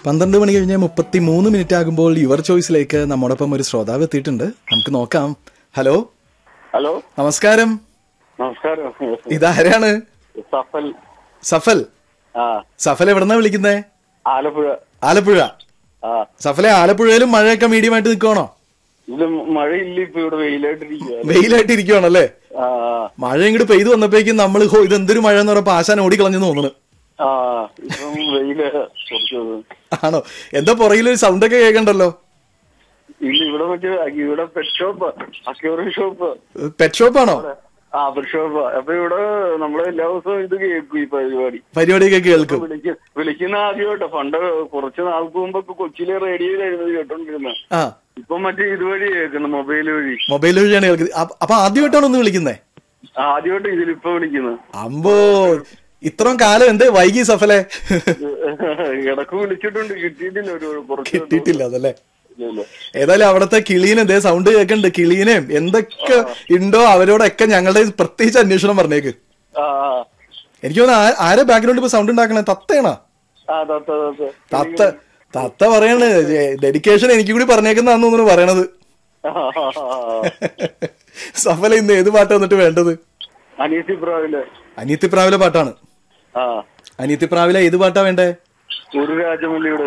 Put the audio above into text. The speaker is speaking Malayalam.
പന്ത്രണ്ട് മണി കഴിഞ്ഞ് മുപ്പത്തി മൂന്ന് മിനിറ്റ് ആകുമ്പോൾ യുവർ ചോയ്സിലേക്ക് നമ്മോടൊപ്പം ഒരു ശ്രോതാവ് എത്തിയിട്ടുണ്ട് നമുക്ക് നോക്കാം ഹലോ ഹലോ നമസ്കാരം നമസ്കാരം ഇതാരാണ് സഫൽ സഫൽ ആ സഫൽ എവിടെന്നാ വിളിക്കുന്നേ ആലപ്പുഴ ആലപ്പുഴ ആ സഫലെ ആലപ്പുഴയിലും മഴയൊക്കെ മീഡിയമായിട്ട് നിൽക്കുവാണോ ഇത് മഴയില്ല ഇപ്പൊ ഇവിടെ വെയിലായിട്ടിരിക്കുക വെയിലായിട്ട് ഇരിക്കുവാണല്ലേ ആ മഴ ഇങ്ങോട്ട് പെയ്തു വന്നപ്പോഴേക്കും നമ്മൾ ഹോ ഇതെന്തൊരു മഴ എന്ന് പറഞ്ഞപ്പോ ആശാൻ ഓടിക്കളഞ്ഞു തോന്നുന്നു ആ ഇപ്പം വെയില് കുറച്ച് ആണോ എന്താ പുറകിലൊരു സൗണ്ട് ഒക്കെ കേൾക്കണ്ടല്ലോ ഇല്ല ഇവിടെ മറ്റേ ഇവിടെ പെറ്റ് ഷോപ്പ് അക്യൂറി ഷോപ്പ് പെറ്റ് ഷോപ്പാണോ ആ പെറ്റ് ഷോപ്പ് അപ്പൊ ഇവിടെ നമ്മള് എല്ലാ ദിവസവും ഇത് കേൾക്കും ഈ പരിപാടി പരിപാടിയൊക്കെ കേൾക്കും വിളിക്ക വിളിക്കുന്ന ആദ്യമായിട്ട് പണ്ട് കുറച്ച് നാൾക്ക് മുമ്പ് ഒക്കെ കൊച്ചിയിലെ റേഡിയോയിലായിരുന്നു ഇത് കേട്ടോണ്ടിരുന്നത് ആ ഇപ്പൊ മറ്റേ ഇതുവഴി കേൾക്കണം മൊബൈൽ വഴി മൊബൈൽ വഴിയാണ് കേൾക്കുന്നത് അപ്പ- അപ്പൊ ആദ്യമായിട്ടാണ് ഒന്ന് വിളിക്കുന്നേ ആദ്യമായിട്ട് ഇതിലിപ്പോ വിളിക്കുന്നത് അമ്പോ ഇത്രയും കാലം എന്തേ വൈകി സഫലെ ഇടക്ക് വിളിച്ചിട്ടുണ്ട് കിട്ടിയിട്ടില്ല ഒരു കുറച്ച് കിട്ടിയിട്ടില്ല അതല്ലേ ഇല്ല, ഇല്ല. ഏതായാലും അവിടത്തെ കിളീനെ എന്തേ സൗണ്ട് കേൾക്കണ്ട് കിളീനെയും എന്തൊക്കെ ഉണ്ടോ അവരോടൊക്കെ ഞങ്ങളുടെ പ്രത്യേകിച്ച് അന്വേഷണം പറഞ്ഞേക്ക് ആ ആ. എനിക്ക് തോന്നുന്നു ആ- ആരെ ബാക്ക്ഗ്രൗണ്ട് ഇപ്പൊ സൗണ്ട് ഉണ്ടാക്കണേ തത്തയാണോ ആ തത്ത തത്ത തത്ത തത്ത പറയാണ് ഡെഡിക്കേഷൻ എനിക്ക് കൂടി പറഞ്ഞേക്കുന്നതാന്ന് തോന്നുന്നു പറയണത് ആ, ആ, ആ. സഫല ഇന്ന് ഏത് പാട്ടാ വന്നിട്ട് വേണ്ടത് അനീസി പ്രാവില് അനിയത്തിപ്രാവിലെ പാട്ടാണ് ആ അനിയത്തിപ്രാവിലെ ഏത് പാട്ടാ വേണ്ടേ ഒരു രാജമല്ലിയുടെ